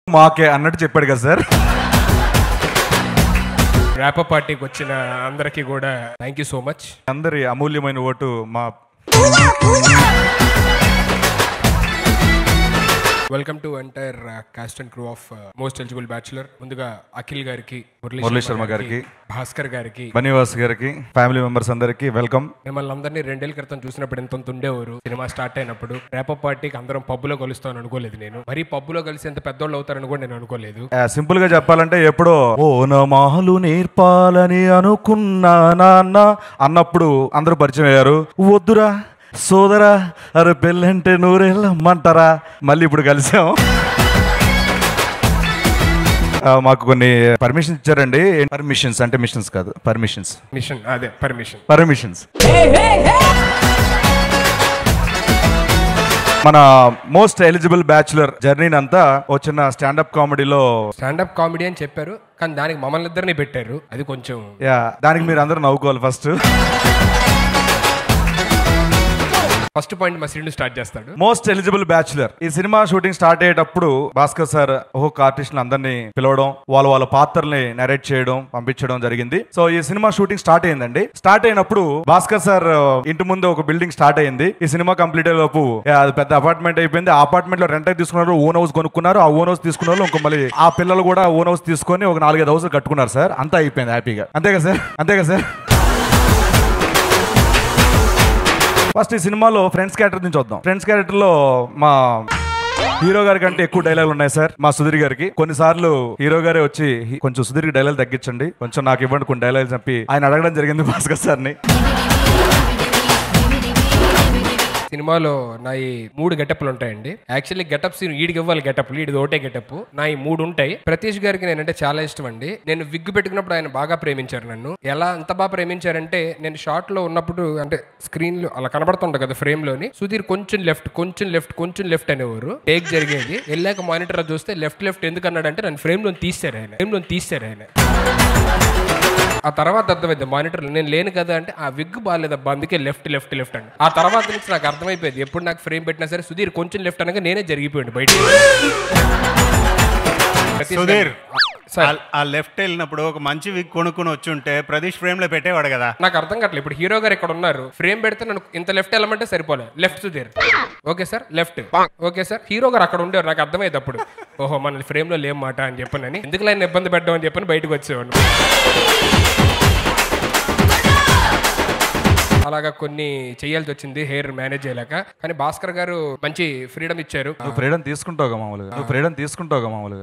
మాకే అన్నట్టు చెప్పాడు కదా సార్ ర్యాప పార్టీకి వచ్చిన అందరికీ కూడా థ్యాంక్ యూ సో మచ్ అందరి అమూల్యమైన ఓటు మా welcome to entire cast and crew of most eligible bachelor ముందుగా అఖిల్ గారికి మురళీ శర్మ గారికి, భాస్కర్ గారికి బనీవాస్ గారికి ఫ్యామిలీ మెంబర్స్ అందరికి వెల్కమ్ మిమ్మల్ని అందరినీ రెండేళ్ల క్రితం చూసినప్పుడు ఎంత ఉండేవారు సినిమా స్టార్ట్ అయినప్పుడు ర్యాప పార్టీకి అందరం పబ్బులో కలుస్తామని అనుకోలేదు నేను మరీ పబ్బులో కలిసి ఎంత పెద్దోళ్ళు అవుతారని కూడా నేను అనుకోలేదు సింపుల్ గా చెప్పాలంటే ఎప్పుడో ఓ నమాలు నేర్పాలని అనుకున్నా నాన్న అన్నప్పుడు అందరూ పరిచయం అయ్యారు వద్దురా సోదరా అరే పెళ్ళంటే నూరేళ్ళమ్మంటారా మళ్ళీ ఇప్పుడు కలిసాం ఆ, మాకు కొన్ని పర్మిషన్స్ ఇచ్చారండి పర్మిషన్స్ అంటే మిషన్స్ కాదు పర్మిషన్స్ మిషన్ అదే పర్మిషన్ పర్మిషన్స్ మన మోస్ట్ ఎలిజిబుల్ బ్యాచులర్ జర్నీని అంతా ఓ చిన్న స్టాండప్ కామెడీలో స్టాండప్ కామెడీ అని చెప్పారు కానీ దానికి మమ్మల్ని ఇద్దరిని పెట్టారు అది కొంచెం యా దానికి మీరు అందరూ నవ్వుకోవాలి ఫస్ట్ ఫస్ట్ పాయింట్ మా శ్రీను స్టార్ట్ చేస్తాడు మోస్ట్ ఎలిజిబుల్ బ్యాచులర్ ఈ సినిమా షూటింగ్ స్టార్ట్ అయ్యేటప్పుడు భాస్కర్ సార్ ఒక్కొక్క ఆర్టిస్ట్ అందరినీ పిలవడం వాళ్ళ వాళ్ళ పాత్రల్ని నరేట్ చేయడం పంపించడం జరిగింది సో ఈ సినిమా షూటింగ్ స్టార్ట్ అయిందండి స్టార్ట్ అయినప్పుడు భాస్కర్ సార్ ఇంటి ముందు ఒక బిల్డింగ్ స్టార్ట్ అయింది ఈ సినిమా కంప్లీట్ అయ్యే లోపు యా, అది పెద్ద అపార్ట్మెంట్ అయిపోయింది ఆ అపార్ట్మెంట్ లో రెంట్ తీసుకున్నారు ఓన్ హౌస్ కొనుక్కున్నారు ఆ ఓన్ హౌస్ తీసుకున్న వాళ్ళు ఇంకో మళ్ళీ ఆ పిల్లలు కూడా ఓన్ హౌస్ తీసుకొని ఒక నాలుగైదు హౌస్ కట్టుకున్నారు సార్ అంతా అయిపోయింది హ్యాపీగా అంతే కదా సార్ అంతే కదా సార్ ఫస్ట్ ఈ సినిమాలో ఫ్రెండ్స్ క్యారెక్టర్ నుంచి వద్దాం ఫ్రెండ్స్ క్యారెక్టర్ లో మా హీరో గారి కంటే ఎక్కువ డైలాగులు ఉన్నాయి సార్ మా సుధీర్ గారికి కొన్నిసార్లు హీరో గారే వచ్చి "హీ- కొంచెం సుధీర్ డైలాగ్ తగ్గించండి కొంచెం నాకు ఇవ్వండి కొన్ని డైలాగులు చెప్పి ఆయన అడగడం జరిగింది భాస్కర్ సార్ని సినిమాలో నా ఈ మూడు గెటప్లు ఉంటాయండి యాక్చువల్లీ గెటప్స్ ఈడికి ఇవ్వాలి గెటప్ ఈడిది ఒకటే గెటప్ నా ఈ మూడు ఉంటాయి ప్రతీష్ గారికి నేనంటే చాలా ఇష్టం అండి నేను విగ్గు పెట్టుకున్నప్పుడు ఆయన బాగా ప్రేమించారు నన్ను ఎలా అంత బాగా ప్రేమించారంటే నేను షార్ట్ లో ఉన్నప్పుడు అంటే స్క్రీన్ లో అలా కనబడుతుంటా కదా ఫ్రేమ్ లోని సుధీర్ కొంచెం లెఫ్ట్ కొంచెం లెఫ్ట్ కొంచెం లెఫ్ట్ అనేవారు టేక్ జరిగేది వెళ్ళాక మానిటర్ చూస్తే లెఫ్ట్ లెఫ్ట్ ఎందుకు అన్నాడంటే నన్ను ఫ్రేమ్ లో తీశారు ఆయన ఫ్రేమ్ లో తీశారు ఆయన ఆ తర్వాత అర్థమైంది మానిటర్ నేను లేను కదా అంటే ఆ విగ్ బాగాలేదబ్బా అందుకే లెఫ్ట్ లెఫ్ట్ లెఫ్ట్ అండి ఆ తర్వాత నుంచి నాకు అర్థమైపోయింది ఎప్పుడు నాకు ఫ్రేమ్ పెట్టినా సరే సుధీర్ కొంచెం లెఫ్ట్ అనగా నేనే జరిగిపోయాడు బయట సుధీర్ సార్ ఆ- ఆ లెఫ్ట్ వెళ్ళినప్పుడు ఒక మంచి విగ్ కొనుక్కుని వచ్చి ఉంటే ప్రదీష్ ఫ్రేమ్ లో పెట్టేవాడు కదా నాకు అర్థం కావట్లేదు ఇప్పుడు హీరో గారు ఇక్కడ ఉన్నారు ఫ్రేమ్ పెడితే నన్ను ఇంత లెఫ్ట్ వెళ్ళమంటే సరిపోలే left Sudheer okay sir left okay sir hero గారు అక్కడ ఉండేవారు నాకు అర్థమైంది అప్పుడు ఓహో మన ఫ్రేమ్ లో లేం మాట అని చెప్పనని ఎందుకు లైన్ ఇబ్బంది పెట్టడం అని చెప్పని బయటకు వచ్చేవాడు అలాగా కొన్ని చేయాల్సి వచ్చింది హెయిర్ మేనేజ్ చేయలేక కానీ భాస్కర్ గారు మంచి ఫ్రీడమ్ ఇచ్చారు నువ్వు ఫ్రీడమ్ తీసుకుంటావుగా మామూలుగా నువ్వు ఫ్రీడమ్ తీసుకుంటావుగా మామూలుగా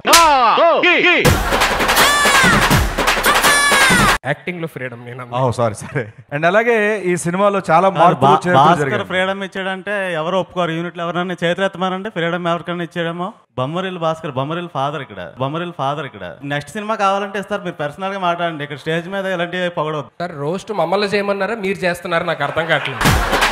యాక్టింగ్ లో ఫ్రీడమ్ నేను అన్నా. సారీ సరే అండ్ అలాగే ఈ సినిమాలో చాలా మార్పులు చేర్పులు భాస్కర్ జరిగాయి ఫ్రీడమ్ ఇచ్చాడంటే ఎవరు ఒప్పుకోరు యూనిట్లు ఎవరైనా చేతులు ఎత్తమారంటే ఫ్రీడమ్ ఎవరికైనా ఇచ్చాడేమో బొమ్మరిల్ భాస్కర్ బొమ్మరిల్ ఫాదర్ ఇక్కడ బొమ్మరిల్ ఫాదర్ ఇక్కడ నెక్స్ట్ సినిమా కావాలంటే ఇస్తారు మీరు పర్సనల్ గా మాట్లాడండి ఇక్కడ స్టేజ్ మీద ఇలాంటివి పొగడవద్దు సార్ రోస్ట్ మమ్మల్ని చేయమన్నారా మీరు చేస్తున్నారా నాకు అర్థం కావట్లేదు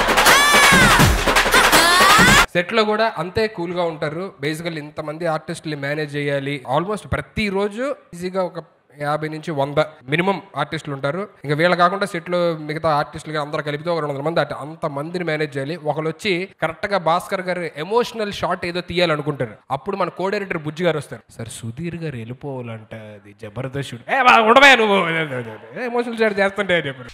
సెట్ లో కూడా అంతే కూల్ గా ఉంటారు బేసికల్ ఇంతమంది ఆర్టిస్టులు మేనేజ్ చేయాలి ఆల్మోస్ట్ ప్రతిరోజు ఈజీగా ఒక యాభై నుంచి వంద మినిమం ఆర్టిస్టులు ఉంటారు ఇంకా వీళ్ళ కాకుండా సెట్ లో మిగతా ఆర్టిస్టులు అందరూ కలిపితే ఒక రెండు వందల మంది అట్ట అంత మందిని మేనేజ్ చేయాలి ఒకళ్ళు వచ్చి కరెక్ట్ గా భాస్కర్ గారు ఎమోషనల్ షాట్ ఏదో తీయాలనుకుంటారు అప్పుడు మన కో డైరెక్టర్ బుజ్జి గారు వస్తారు సార్ సుధీర్ గారు వెళ్ళిపోవాలంట అది జబర్దస్త్ షూట్ ఏ బా, ఉండవే నువ్వు ఎమోషనల్ షాట్ చేస్తుంటే అని చెప్పారు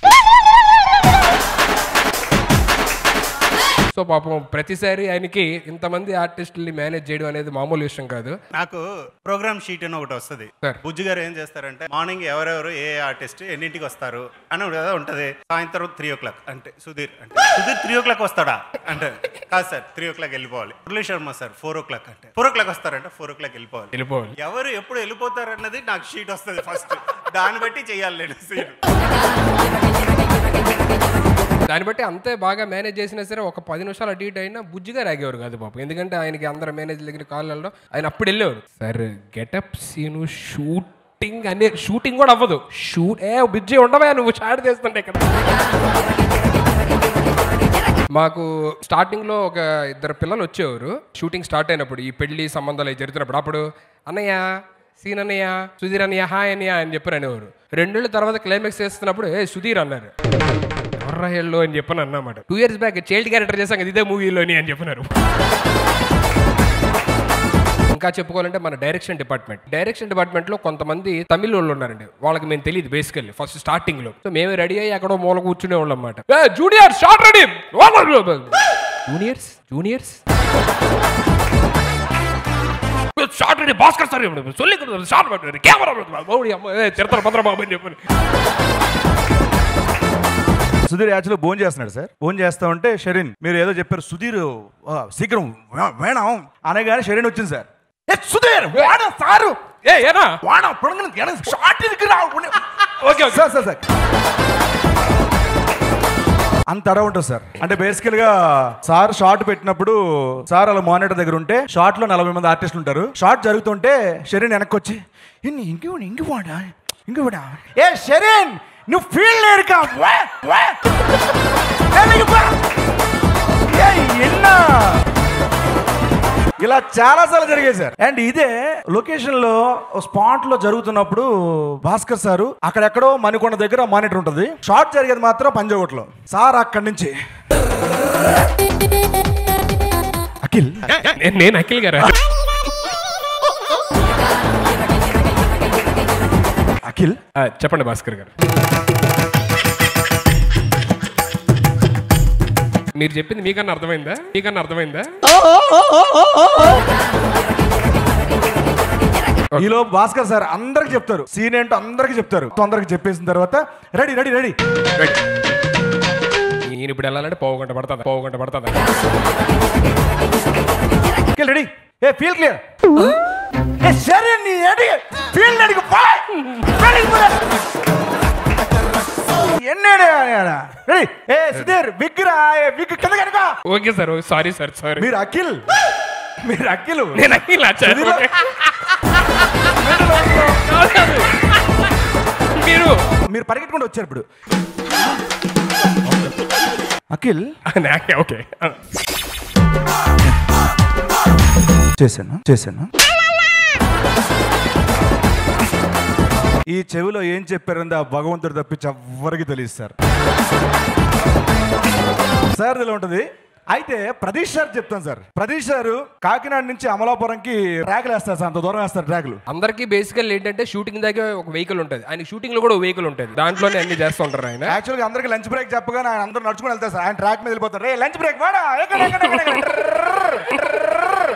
సో పాపం ప్రతిసారి ఆయనకి ఇంతమంది ఆర్టిస్టుల్ని మేనేజ్ చేయడం అనేది మామూలు విషయం కాదు నాకు ప్రోగ్రామ్ షీట్ అని ఒకటి వస్తుంది సార్. బుజ్జి గారు ఏం చేస్తారంటే మార్నింగ్ ఎవరెవరు ఏ ఆర్టిస్ట్ ఎన్నింటికి వస్తారు అని ఒకటి కదా ఉంటది సాయంత్రం త్రీ ఓ క్లాక్ అంటే సుధీర్ అంటే సుధీర్ త్రీ ఓ క్లాక్ వస్తాడా అంటే కాదు సార్ త్రీ ఓ క్లాక్ వెళ్ళిపోవాలి Murali Sharma sir four o'clock అంటే ఫోర్ ఓ క్లాక్ వస్తారంటే ఫోర్ ఓ క్లాక్ వెళ్ళిపోవాలి వెళ్ళిపోవాలి ఎవరు ఎప్పుడు వెళ్ళిపోతారు అన్నది నాకు షీట్ వస్తుంది ఫస్ట్ దాన్ని బట్టి చెయ్యాలి నేను సీన్ దాన్ని బట్టి అంతే బాగా మేనేజ్ చేసినా సరే ఒక పది నిమిషాలు అటు ఇటు అయినా బుజ్జిగా రాగేవారు కాదు పాపం ఎందుకంటే ఆయనకి అందరు మేనేజ్ దగ్గర కాల్ వెళ్ళడం ఆయన అప్పుడు వెళ్ళేవారు సార్ గెటప్ సీను షూటింగ్ అనే షూటింగ్ కూడా అవ్వదు షూట్ ఏ బుజ్జి ఉండవా నువ్వు షాట్ చేస్తుంటే ఇక్కడ మాకు స్టార్టింగ్ లో ఒక ఇద్దరు పిల్లలు వచ్చేవారు షూటింగ్ స్టార్ట్ అయినప్పుడు ఈ పెళ్లి సంబంధాలు అవి జరుగుతున్నప్పుడు అప్పుడు అన్నయ్య సీన్ అన్నయ్య సుధీర్ అన్నయ్య హాయ్ అన్నయ్య అని చెప్పారు అనేవారు రెండేళ్ళ తర్వాత క్లైమాక్స్ చేస్తున్నప్పుడు ఏ సుధీర్ అన్నారు ఎవర్రహెళ్ళు అని చెప్పని అన్నమాట two years back child character చేసాం కదా ఇదే మూవీలోని అని చెప్పినారు ఇంకా చెప్పుకోవాలంటే మన డైరెక్షన్ డిపార్ట్మెంట్ డైరెక్షన్ డిపార్ట్మెంట్ లో కొంతమంది తమిళ వాళ్ళు ఉన్నారండి వాళ్ళకి మేము తెలియదు బేసికల్లీ ఫస్ట్ స్టార్టింగ్ లో సో మేము రెడీ అయ్యి ఎక్కడో మూల కూర్చునే వాళ్ళం అన్నమాట junior shot ready juniors juniors shot ready Bhaskar sir సొల్లి షార్ట్ కెమెరా తిరుతల భద్రబాబు అని చెప్పని సుధీర్ యాక్చువల్గా భోజనం చేస్తున్నాడు సార్ భోజనం చేస్తా ఉంటే షరీన్ మీరు ఏదో చెప్పారు సుధీర్ ఆ, శీఘ్రం వే- వేణం అనగానే షరీన్ వచ్చింది సార్ ఏ సుధీర్ వాడ సారు ఏ ఏనా వాడ పొడగను ఎడ షార్ట్ ఇరికి రా okay okay sir sir sir అంత అడ ఉంటుంది సార్ అంటే బేసికల్ గా సార్ షార్ట్ పెట్టినప్పుడు సార్ అలా మానిటర్ దగ్గర ఉంటే షార్ట్ లో నలభై మంది ఆర్టిస్టులు ఉంటారు షార్ట్ జరుగుతుంటే షరీన్ వెనక్కి వచ్చి ఇన్ని ఇంక ఇంక వాడా ఇంక వాడా ఏ షరీన్ నువ్వు ఫీల్ లేరుకా వా, వా. వెనక్కి పో. ఏ, ఎన్నా ఇలా చాలా సార్లు జరిగాయి సార్ అండ్ ఇదే లొకేషన్ లో స్పాట్ లో జరుగుతున్నప్పుడు భాస్కర్ సారు అక్కడెక్కడో మణికొండ దగ్గర మానిటర్ ఉంటుంది షార్ట్ జరిగేది మాత్రం పంజాగుట్లో సార్ అక్కడి నుంచి అఖిల్ నేను- నేను అఖిల్ గారా అఖిల్ ఆ, చెప్పండి భాస్కర్ గారు మీరు చెప్పింది మీకన్నా అర్థమైందా మీకన్నా అర్థమైందా ఈలో భాస్కర్ సార్ అందరికి చెప్తారు సీన్ ఏంటో అందరికి చెప్తారు తొందరగా చెప్పేసిన తర్వాత రెడీ రెడీ రెడీ నేను ఇప్పుడు వెళ్ళాలంటే పావు గంట పడుతుంది పావు గంట పడుతుంది అఖిల్ రెడీ ఏ ఫీల్ క్లియర్ ఏ సరే నీ రెడీ ఫీల్ అడిగి ఎన్నేడే రెడీ ఏ సుధీర్ బిగ్ రా ఏ బిగ్ కింద కనుక okay sir sorry sir sorry మీరు అఖిల్ మీరు అఖిల్ నేను అఖిల్ ఆచార్య. సుధీర్ ఓకే. కాదు, కాదు. మీరు మీరు పరిగెట్టుకుంటూ వచ్చారు ఇప్పుడు అఖిల్ నాకే ఓకే ఆ. చేశాను చేశాను ఈ చెవిలో ఏం చెప్పారంది ఆ భగవంతుడు తప్పించి ఎవ్వరికి తెలియదు సార్ సార్ ఇలా ఉంటుంది అయితే ప్రదీష్ సార్ చెప్తాను సార్ ప్రదీష్ సార్ కాకినాడ నుంచి అమలాపురంకి ట్రాక్లు వేస్తారు సార్ అంత దూరం వేస్తారు ట్రాక్లు అందరికీ బేసికల్ ఏంటంటే షూటింగ్ దగ్గర ఒక వెహికల్ ఉంటుంది ఆయన షూటింగ్ లో కూడా ఒక వెహికల్ ఉంటుంది దాంట్లోనే అన్ని చేస్తూ ఉంటారు ఆయన యాక్చువల్గా అందరికి లంచ్ బ్రేక్ చెప్పగానే ఆయన అందరూ నడుచుకుని వెళ్తారు సార్ ఆయన ట్రాక్ మీద వెళ్ళిపోతారు రే లంచ్ బ్రేక్ వాడా ఎక్కడ ఎక్కడ ఎక్కడ ఎక్కడ? ట్రర్రర్, ట్రర్రర్.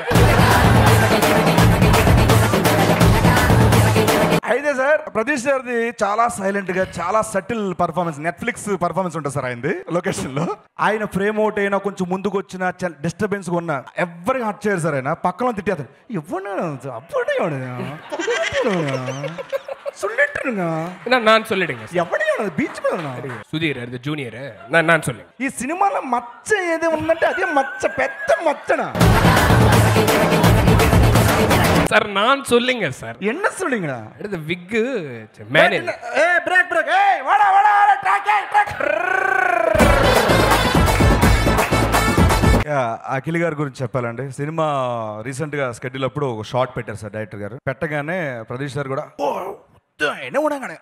అయితే సార్ ప్రదీష్ సార్ది చాలా సైలెంట్ గా చాలా సటిల్ పర్ఫార్మెన్స్ నెట్ఫ్లిక్స్ పర్ఫార్మెన్స్ ఉంటుంది సార్ ఆయనది లొకేషన్ లో ఆయన ఫ్రేమ్ అవుట్ అయినా కొంచెం ముందుకు వచ్చిన డిస్టర్బెన్స్ ఉన్న ఎవరికి హట్ చేయరు సార్ ఆయన పక్కన తిట్టేస్తారు ఎవరు అప్పుడు సుల్లెట్టుగా నా- నాన్ సొల్లిడింగ్ ఎవడే బీచ్ మీద ఉన్నా? సుధీర్ అది జూనియర్ నా నాన్ సొల్లింగ్ ఈ సినిమాలో మచ్చ ఏది ఉందంటే అదే మచ్చ పెద్ద మచ్చన సార్ నాన్ సొల్లింగ్ సార్ என்ன சொல்றீங்கடா అంటే విగ్ మేనేజ్ ఏ బ్రేక్ బ్రేక్ ఏ వాడా వాడా వాడా ట్రాక్ ట్రాక్ అఖిల్ గారి గురించి చెప్పాలండి సినిమా రీసెంట్ గా స్కెడ్యూల్ అప్పుడు ఒక షార్ట్ పెట్టారు సార్ డైరెక్టర్ గారు పెట్టగానే ప్రదీష్ సార్ కూడా "ఓ, వద్దు, என்ன உடனே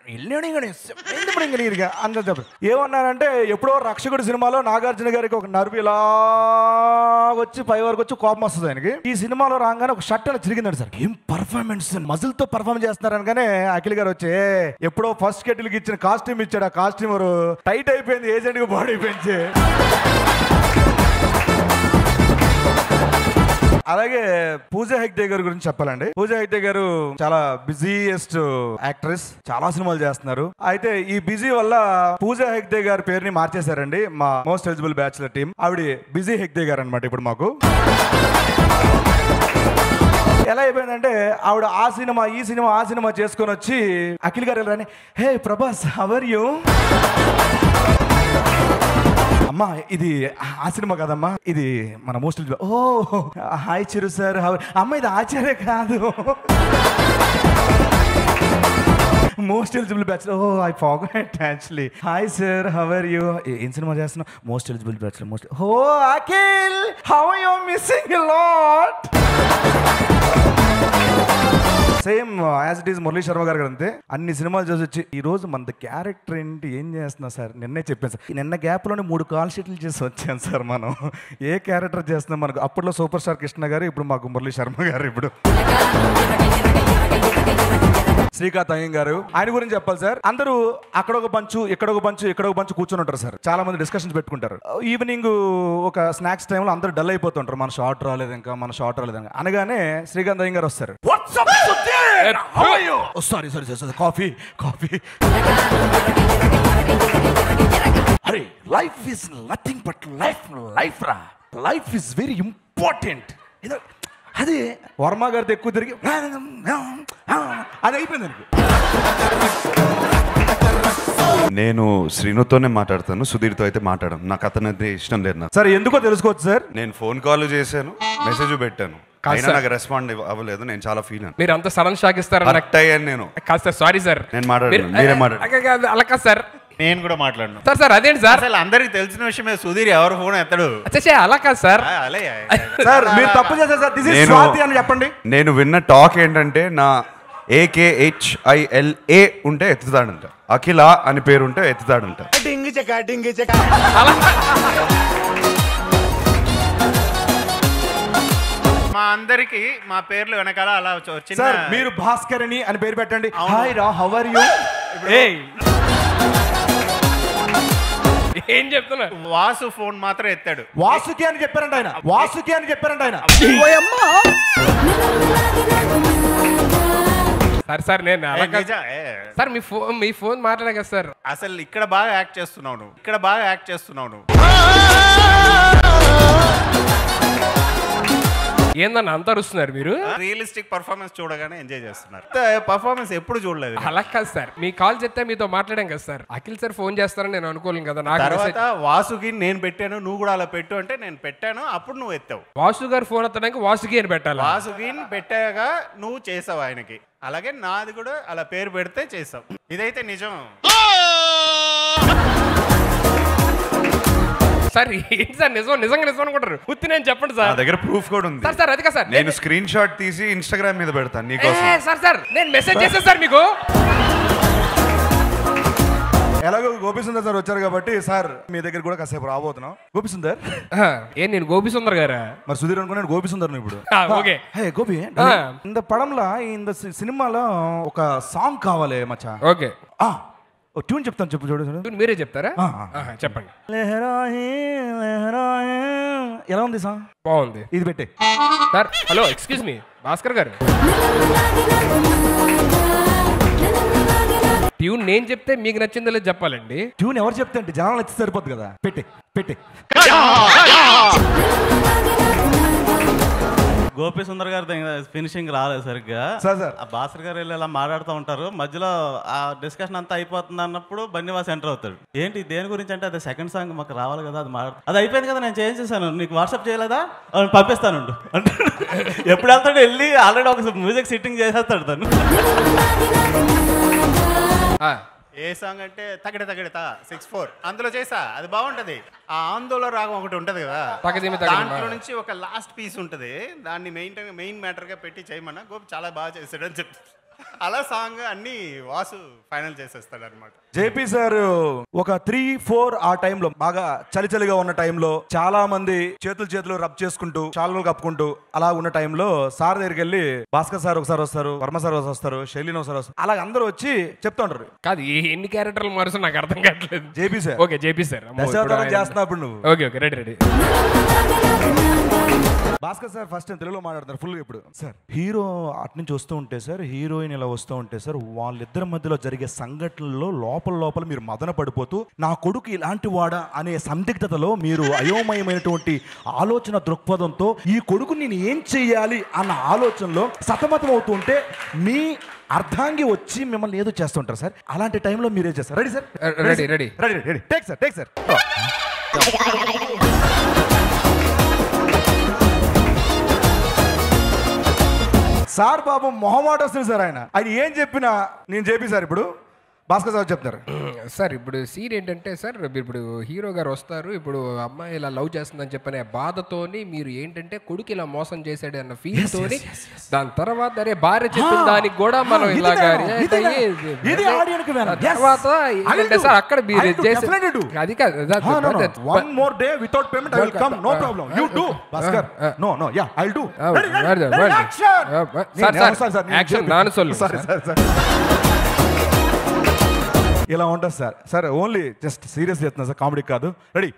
అంత చెప్పారు ఏమన్నారంటే ఎప్పుడో రక్షకుడి సినిమాలో నాగార్జున గారికి ఒక నరువు ఇలా వచ్చి పై వరకు వచ్చి కోపం వస్తుంది ఆయనకి ఈ సినిమాలో రాగానే ఒక షర్ట్ అలా చిరిగిందండి సార్ ఏం పర్ఫార్మెన్స్ మజిల్ తో పర్ఫార్మ్ చేస్తున్నారు అనగానే అఖిల్ గారు వచ్చి "ఏ, ఎప్పుడో ఫస్ట్ కెటిల్కి ఇచ్చిన కాస్ట్యూమ్ ఇచ్చాడు ఆ కాస్ట్యూమర్ టైట్ అయిపోయింది ఏజెంట్ కి బాడీ పెంచి అలాగే పూజ హెగ్డే గారి గురించి చెప్పాలండి పూజ హెగ్డే గారు చాలా బిజీయెస్ట్ యాక్ట్రెస్ చాలా సినిమాలు చేస్తున్నారు అయితే ఈ బిజీ వల్ల పూజ హెగ్డే గారి పేరుని మార్చేశారండి మా మోస్ట్ ఎలిజిబుల్ బ్యాచులర్ టీం ఆవిడ బిజీ హెగ్డే గారు అనమాట ఇప్పుడు మాకు ఎలా అయిపోయిందంటే ఆవిడ ఆ సినిమా ఈ సినిమా ఆ సినిమా చేసుకొని వచ్చి అఖిల్ గారు వెళ్ళరని హే ప్రభాస్ హవర్ యూ అమ్మా ఇది ఆ సినిమా కదమ్మా ఇది మన మోస్ట్ ఓ హాయ్ చిరు సార్ హవ- అమ్మ ఇది ఆచార్య కాదు మోస్ట్ ఎలిజిబుల్ బ్యాచ్ ఓ I forgot actually hi sir how are you ఏం సినిమా చేస్తున్నావు మోస్ట్ ఎలిజిబుల్ బ్యాచ్ మోస్ట్ ఓ Akhil how you missing lot same as it is Murali Sharma గారు కూడా అంతే అన్ని సినిమాలు చూసి వచ్చి ఈ రోజు మన క్యారెక్టర్ ఏంటి ఏం చేస్తున్నా సార్ నిన్నే చెప్పాను సార్ ఈ నిన్న గ్యాప్లోనే మూడు కాల్ షీట్లు చేసి వచ్చాను సార్ మనం ఏ క్యారెక్టర్ చేస్తున్నాం మనకు అప్పట్లో సూపర్ స్టార్ కృష్ణ గారు ఇప్పుడు మాకు మురళీ శర్మ గారు ఇప్పుడు శ్రీకాంత్ అయ్యం గారు ఆయన గురించి చెప్పాలి సార్ అందరూ అక్కడ ఒక పంచు ఇక్కడ ఒక పంచు ఇక్కడ ఒక పంచు కూర్చొని ఉంటారు సార్ చాలా మంది డిస్కషన్స్ పెట్టుకుంటారు ఈవినింగ్ ఒక స్నాక్స్ టైంలో అందరూ డల్ అయిపోతుంటారు మన షార్ట్ రాలేదు ఇంకా మన షార్ట్ రాలేదు ఇంకా అనగానే శ్రీకాంత్ అయ్యం గారు వస్తారు sorry sorry sorry coffee coffee అరే life is nothing but life life రా లైఫ్ ఇస్ వెరీ ఇంపార్టెంట్ ఏదో అది వర్మ గారితో ఎక్కువ తిరిగి అది అయిపోయింది నాకు నేను శ్రీనుతోనే మాట్లాడతాను సుధీర్తో అయితే మాట్లాడను నాకు అతను అయితే ఇష్టం లేదు నాకు సార్ ఎందుకో తెలుసుకోవచ్చు సార్ నేను ఫోన్ కాల్ చేశాను మెసేజ్ పెట్టాను కాదు అయినా సార్. నాకు రెస్పాండ్ అవ్వలేదు నేను చాలా ఫీల్ అయ్యాను మీరు అంత సడన్ షాక్ ఇస్తారని నాకు హర్ట్ అయ్యాను నేను కాదు సార్ సారీ సార్ నేను మాట్లాడను. మీరు- మీరే మాట్లాడండి. అక్క కాదు, అలా కాదు సార్ నేను కూడా మాట్లాడను సార్ సార్ అదేంటి సార్ అసలు అందరికి తెలిసిన విషయమే సుధీర్ ఎవరు ఫోన్ ఎత్తడు అచ్చా అలా కాదు సార్ ఆ, అలే సార్ మీరు తప్పు చేశారు సార్ దిస్ ఇస్ నేను- స్వాతి అని చెప్పండి నేను విన్న టాక్ ఏంటంటే నా ఏకేహెచ్ఐఎల్ఏ ఉంటే ఎత్తుతాడంట అఖిల అని పేరు ఉంటే ఎత్తుతాడంట మా అందరికి మా పేర్లు వెనకాల అలా వచ్చి- వచ్చిన సార్ మీరు భాస్కర్ అని అని పేరు పెట్టండి అవును. హాయ్ రా హౌ ఆర్ యు ఏయ్ ఏం చెప్తున్నా వాసు ఫోన్ మాత్రం ఎత్తాడు వాసుకి అని చెప్పారంట ఆయన వాసుకి అని చెప్పారంట ఆయన సార్ సార్ నేను ఏ, అలా కాదు. నిజం, ఏ. సార్ మీ ఫోన్ మీ ఫోన్ మాట్లాడే కదా సార్ అసలు ఇక్కడ బాగా యాక్ట్ చేస్తున్నావు నువ్వు ఇక్కడ బాగా యాక్ట్ చేస్తున్నావు నువ్వు ఏందన్న అంత అరుస్తున్నారు మీరు రియలిస్టిక్ పర్ఫార్మెన్స్ చూడగానే ఎంజాయ్ చేస్తున్నారు పర్ఫార్మెన్స్ ఎప్పుడు చూడలేదు అలా కాదు సార్ మీ కాల్ చెప్తే మీతో మాట్లాడాం కదా సార్ అఖిల్ సార్ ఫోన్ చేస్తారని నేను అనుకోలేను కదా నాకు తర్వాత message- వాసుకి నేను పెట్టాను నువ్వు కూడా అలా పెట్టు అంటే నేను పెట్టాను అప్పుడు నువ్వు ఎత్తావు వాసు గారు ఫోన్ ఎత్తడానికి వాసుకి అని పెట్టాలి వాసుకి పెట్టాక నువ్వు చేసావు ఆయనకి అలాగే నాది కూడా అలా పేరు పెడితే చేసావు ఇదైతే నిజం సార్ ఏంటి సార్ నిజం నిజంగా నిజం అనుకుంటారు ఉత్తి నేను చెప్పండి నా సార్ దగ్గర ప్రూఫ్ కూడా ఉంది సార్ సార్ అది కదా సార్ నేను స్క్రీన్ షాట్ తీసి ఇన్స్టాగ్రామ్ మీద పెడతాను ఏ, నీకోసం సార్ సార్ నేను మెసేజ్ చేసా సార్ మీకు ఎలాగో గోపిసుందర్ సార్ వచ్చారు కాబట్టి సార్ మీ దగ్గర కూడా కాసేపు రాబోతున్నాం గోపిసుందర్ ఆ, ఏ నేను గోపి సుందర్ గారా మరి సుధీర్ అనుకున్నాను గోపిసుందర్ ఇప్పుడు ఆ, ఓకే. హే గోపి ఆ. இந்த పడంలో இந்த సి- సినిమాలో ఒక సాంగ్ కావాలి మచ్చా ఓకే ఆ, ఓ ట్యూన్ చెప్తాను చెప్పు చూడు చూడు మీరే చెప్తారా ఆ, ఆ. ఆహా, చెప్పండి లెహరాయి, లెహరాయి. ఎలా ఉంది సాంగ్ బాగుంది ఇది పెట్టే sir hello excuse me Bhaskar గారు ట్యూన్ నేను చెప్తే మీకు నచ్చిందో లేదో చెప్పాలండి ట్యూన్ ఎవరు చెప్తే అంటే జనాలు నచ్చి సరిపోద్ది కదా పెట్టే పెట్టే గోపి సుందర్ గారి ఫినిషింగ్ రాలేదు సరిగ్గా సార్, సార్. ఆ భాస్కర్ గారు వెళ్ళి ఇలా మాట్లాడుతూ ఉంటారు మధ్యలో ఆ డిస్కషన్ అంతా అయిపోతుంది అన్నప్పుడు బన్నీవాస్ ఎంటర్ అవుతాడు ఏంటి దేని గురించి అంటే అది సెకండ్ సాంగ్ మాకు రావాలి కదా అది మాట్లాడు అది అయిపోయింది కదా నేను చేంజ్ చేశాను నీకు వాట్సాప్ చేయలేదా అవును, పంపిస్తాను అంటే ఎప్పుడు వెళ్తాడు వెళ్ళి ఆల్రెడీ ఒక మ్యూజిక్ సిట్టింగ్ చేసేస్తాడు తను ఆ, ఏ సాంగ్ అంటే తగడ తగడతా సిక్స్ ఫోర్ అందులో చేసా అది బాగుంటది ఆ ఆందోళన రాగం ఒకటి ఉంటది కదా తగదిమి తగదిమి. దాంట్లో నుంచి ఒక లాస్ట్ పీస్ ఉంటది దాన్ని మెయిన్ మెయిన్ మ్యాటర్ గా పెట్టి చేయమన్నా గోపి చాలా బాగా చేశాడు అని చెప్పి అలా సాంగ్ అన్ని వాసు ఫైనల్ చేసేస్తాడు అనమాట జేపీ సార్ ఒక త్రీ ఫోర్ ఆ టైంలో బాగా చలి చలిగా ఉన్న టైంలో చాలా మంది చేతులు చేతులు రబ్ చేసుకుంటూ చాలు కప్పుకుంటూ అలా ఉన్న టైంలో సార్ దగ్గరికి వెళ్ళి భాస్కర్ సార్ ఒకసారి వస్తారు వర్మ సార్ ఒకసారి వస్తారు శైలిని ఒకసారి వస్తారు అలా అందరూ వచ్చి చెప్తుంటారు కాదు ఈ ఎన్ని క్యారెక్టర్లు మారుస్తూ నాకు అర్థం కావట్లేదు JP sir okay JP sir అమ్మో, ఇప్పుడు దశావతారం ఆయన- చేస్తున్నా ఇప్పుడు నువ్వు okay okay ready ready Bhaskar sir first time తెలుగులో మాట్లాడతారు ఫుల్ ఇప్పుడు సార్ హీరో అటు నుంచి వస్తూ ఉంటే సార్ హీరోయిన్ ఇలా వస్తూ ఉంటే సార్ వాళ్ళిద్దరి మధ్యలో జరిగే సంఘటనల్లో లోపల లోపల మీరు మదన పడిపోతూ నా కొడుకు ఇలాంటి వాడా అనే సందిగ్ధతలో మీరు అయోమయమైనటువంటి ఆలోచన దృక్పథంతో ఈ కొడుకు నేను ఏం చెయ్యాలి అన్న ఆలోచనలో సతమతం అవుతూ ఉంటే మీ అర్ధాంగి వచ్చి మిమ్మల్ని ఏదో చేస్తుంటారు సార్ అలాంటి టైంలో మీరేం చేస్తారు ready sir ready ready ready ready take sir take sir sir పాపం మొహమాట వస్తుంది సార్ ఆయన ఆయన ఏం చెప్పినా నేను చెప్పి సార్ ఇప్పుడు భాస్కర్ సార్ చెప్తారు సార్ ఇప్పుడు సీన్ ఏంటంటే సార్ ఇప్పుడు హీరో గారు వస్తారు ఇప్పుడు అమ్మాయి ఇలా లవ్ చేస్తుందని చెప్పనే బాధతోని మీరు ఏంటంటే కొడుకు ఇలా మోసం చేశాడు అన్న ఫీల్ తోని దాని తర్వాత అరే భార్య చెప్పిన దానికి కూడా మనం ఇది ఇలాగా వేణం, react ఇది అయ్యి వేణం, ఇది audience కి వేణం. ఆ Yes. తర్వాత I will ఏంటంటే do. సార్ అక్కడ I మీరు will do, చేసే definitely do. అది కాదు that- Ah, no, no. that- One more day without payment, I will But- come. No uh, problem. uh, You do, uh, Bhaskar. uh, No, no, yeah, I'll do. Ah, Ready, ready, ready, ready, ready. action. Ah, but- నేను- sir, నేను- sir, sir, నేను action చెప్పి- నాను సొల్లు, Sorry, sir. sir, sir. ఇలా ఉంటుంది sir sir only just serious చేస్తున్నా sir comedy కాదు రెడీ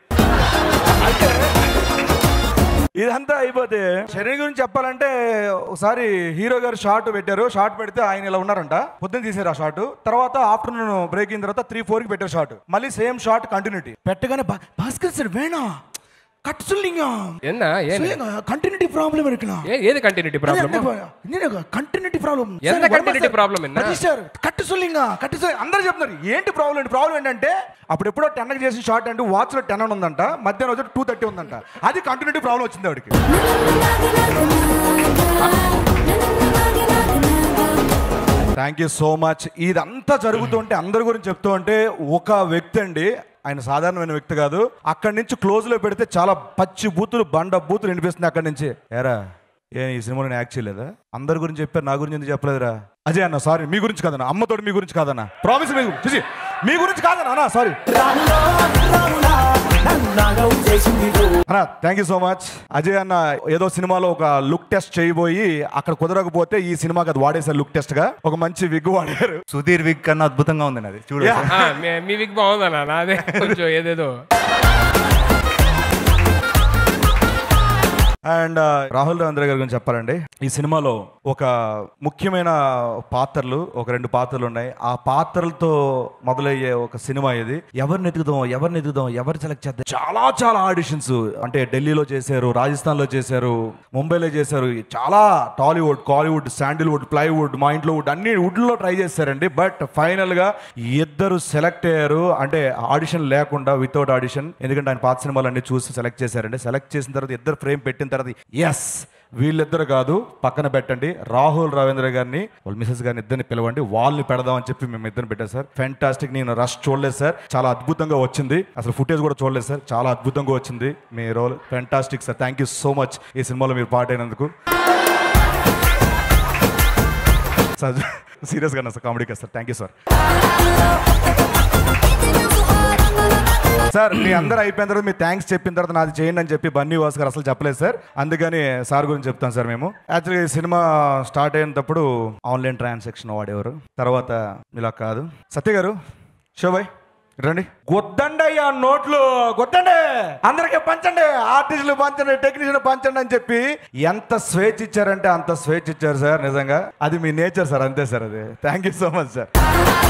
ఇదంతా అయిపోతే శరీరం గురించి చెప్పాలంటే ఒకసారి హీరో గారు షార్ట్ పెట్టారు షార్ట్ పెడితే ఆయన ఇలా ఉన్నారంట పొద్దున్న తీసారు ఆ షార్ట్ తర్వాత ఆఫ్టర్నూన్ బ్రేక్ అయిన తర్వాత త్రీ ఫోర్ కి పెట్టారు షార్ట్ మళ్ళీ సేమ్ షార్ట్ కంటిన్యూటీ పెట్టగానే భా- భాస్కర్ సార్ వేణా కట్ சொல்லிங்க என்ன ஏன் கண்டினியூட்டி ப்ராப்ளம் இருக்கலாம் ఏ- ఏది కంటిన్యూటీ ప్రాబ్లమ్ కంటిన్యూటీ ప్రాబ్లం ఎంత continuity problem என்ன? సార్ కట్టు సొల్లింగా కట్టు సొల్లి అందరూ చెప్తున్నారు ఏంటి ప్రాబ్లం ఏంటి ప్రాబ్లం ఏంటంటే అప్పుడు ఎప్పుడో టెన్ చేసి షార్ట్ అంటే వాచ్ లో టెన్ అని ఉందంట మధ్యాహ్నం వచ్చి టూ థర్టీ ఉందంట అది కంటిన్యూటీ ప్రాబ్లం వచ్చింది ఆవిడకి థ్యాంక్ యూ సో మచ్ ఇదంతా జరుగుతుంటే అందరి గురించి చెప్తూ ఉంటే ఒక వ్యక్తి అండి ఆయన సాధారణమైన వ్యక్తి కాదు అక్కడి నుంచి క్లోజ్ లో పెడితే చాలా పచ్చి బూతులు బండ బూతులు వినిపిస్తుంది అక్కడి నుంచి ఏరా ఏ ఈ సినిమాలో నేను యాక్ట్ చేయలేదా అందరి గురించి చెప్పారు నా గురించి ఎందుకు చెప్పలేదురా అజయ్ అన్న సారీ మీ గురించి కాదన్న అమ్మతోటి మీ గురించి కాదన్న ప్రామిస్ మీ చూసి మీ గురించి కాదన్న అన్న సారీ అన్న thank you so much Ajay అన్న ఏదో సినిమాలో ఒక లుక్ టెస్ట్ చేయబోయి అక్కడ కుదరకపోతే ఈ సినిమాకి అది వాడేశారు లుక్ టెస్ట్ గా ఒక మంచి విగ్ వాడారు సుధీర్ విక్ కన్నా అద్భుతంగా ఉంది అది చూడు Yeah. ఆ, మీ- మీ విగ్ బాగుందన్నా నాదే కొంచెం ఏదేదో అండ్ రాహుల్ రవీంద్ర గారి గురించి చెప్పాలండి ఈ సినిమాలో ఒక ముఖ్యమైన పాత్రలు ఒక రెండు పాత్రలు ఉన్నాయి ఆ పాత్రలతో మొదలయ్యే ఒక సినిమా ఇది ఎవరిని ఎదుగుదాం ఎవరిని ఎదుగుదాం ఎవరు సెలెక్ట్ చేద్దాం చాలా చాలా ఆడిషన్స్ అంటే ఢిల్లీలో చేశారు రాజస్థాన్లో చేశారు ముంబైలో చేశారు చాలా టాలీవుడ్ కాలీవుడ్ శాండిల్వుడ్ ప్లైవుడ్ మా ఇంట్లో వుడ్ అన్ని వుడ్లో ట్రై చేశారండి బట్ ఫైనల్ గా ఇద్దరు సెలెక్ట్ అయ్యారు అంటే ఆడిషన్ లేకుండా వితౌట్ ఆడిషన్ ఎందుకంటే ఆయన పాత సినిమాలన్నీ చూసి సెలెక్ట్ చేశారండి సెలెక్ట్ చేసిన తర్వాత ఇద్దరు ఫ్రేమ్ పెట్టిన తర్వాత ఎస్ వీళ్ళిద్దరు కాదు పక్కన పెట్టండి రాహుల్ రవీంద్ర గారిని వాళ్ళ మిసెస్ గారిని ఇద్దరిని పిలవండి వాళ్ళని పెడదామని చెప్పి మేము ఇద్దరిని పెట్టాం సార్ ఫెంటాస్టిక్ నేను రష్ చూడలేదు సార్ చాలా అద్భుతంగా వచ్చింది అసలు ఫుటేజ్ కూడా చూడలేదు సార్ చాలా అద్భుతంగా వచ్చింది మీ role fantastic sir thank you so much ఈ సినిమాలో మీరు పార్ట్ అయినందుకు సార్ సీరియస్గా sir comedy sir thank you sir sir మీ అందరూ అయిపోయిన తర్వాత మీ థ్యాంక్స్ చెప్పిన తర్వాత నాది చేయండి అని చెప్పి బన్నీ వాస్ గారు అసలు చెప్పలేదు సార్ అందుకని సార్ గురించి చెప్తాను సార్ మేము యాక్చువల్గా ఈ సినిమా స్టార్ట్ అయినప్పుడు ఆన్లైన్ ట్రాన్సాక్షన్ వాడేవారు తర్వాత ఇలా కాదు సత్య గారు శోభాయ్ రండి గొద్దండి అయ్యా నోట్లు గొద్దండి అందరికీ పంచండి ఆర్టిస్టులు పంచండి టెక్నీషియన్ పంచండి అని చెప్పి ఎంత స్వేచ్ఛ ఇచ్చారంటే అంత స్వేచ్ఛ ఇచ్చారు సార్ నిజంగా అది మీ నేచర్ సార్ అంతే సార్ అది thank you so much sir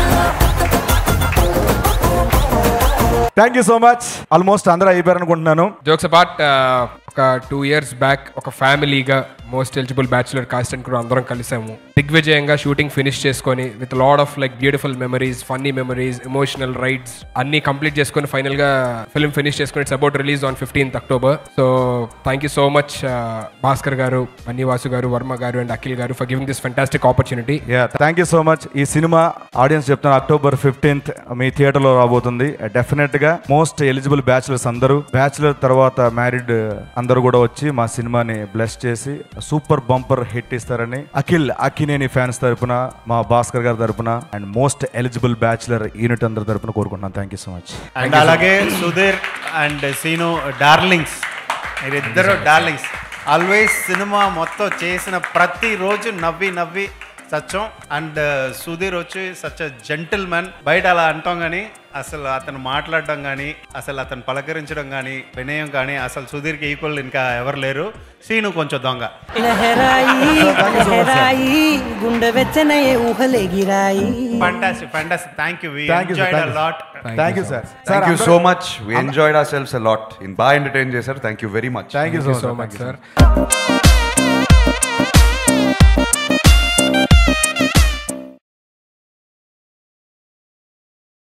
thank you so much almost అందరూ అయిపోయారు అనుకుంటున్నాను జోక్స్ అపార్ట్ ఒక టూ ఇయర్స్ బ్యాక్ ఒక ఫ్యామిలీగా most eligible bachelor cast and కూడా అందరం కలిసాము దిగ్విజయంగా షూటింగ్ ఫినిష్ చేసుకొని with lot of like beautiful memories funny memories emotional rides అన్ని కంప్లీట్ చేసుకొని ఫైనల్ గా ఫిల్మ్ ఫినిష్ చేసుకొని it's about release on fifteenth October so thank you so much Bhaskar గారు అన్నివాసు గారు వర్మ గారు అండ్ అఖిల్ గారు for giving this fantastic opportunity ya thank you so much ఈ సినిమా ఆడియన్స్ చెప్తాను అక్టోబర్ ఫిఫ్టీన్త్ మీ థియేటర్ లో రాబోతుంది డెఫినెట్ గా మోస్ట్ ఎలిజిబుల్ బ్యాచులర్స్ అందరూ బ్యాచులర్ తర్వాత మ్యారీడ్ అందరూ కూడా వచ్చి మా సినిమాని బ్లెస్ చేసి సూపర్ బంపర్ హిట్ ఇస్తారని అఖిల్ అఖినేని ఫ్యాన్స్ తరపున మా భాస్కర్ గారి తరపున and most eligible bachelor unit అందరి తరపున కోరుకుంటున్నాను thank you so much and అలాగే సుధీర్ అండ్ సీను డార్లింగ్స్ మీరిద్దరు డార్లింగ్స్ ఆల్వేస్ సినిమా మొత్తం చేసిన ప్రతి రోజు నవ్వి నవ్వి సత్యం అండ్ సుధీర్ వచ్చి సచ్ జెంటిల్ మ్యాన్ బయట అలా అంటాం కానీ అసలు అతను మాట్లాడడం కానీ అసలు అతను పలకరించడం కానీ వినయం కానీ అసలు సుధీర్కి ఈక్వల్ ఇంకా ఎవరు లేరు సీను కొంచెం దొంగ లహరాయి లహరాయి గుండె వెచ్చనయే ఊహలెగిరాయి fantastic fantastic thank you thank you enjoyed lot thank you sir thank you so much we enjoyed our selves a lot in బాగా ఎంటర్టైన్ చేశారు thank you very much thank you so so much much sir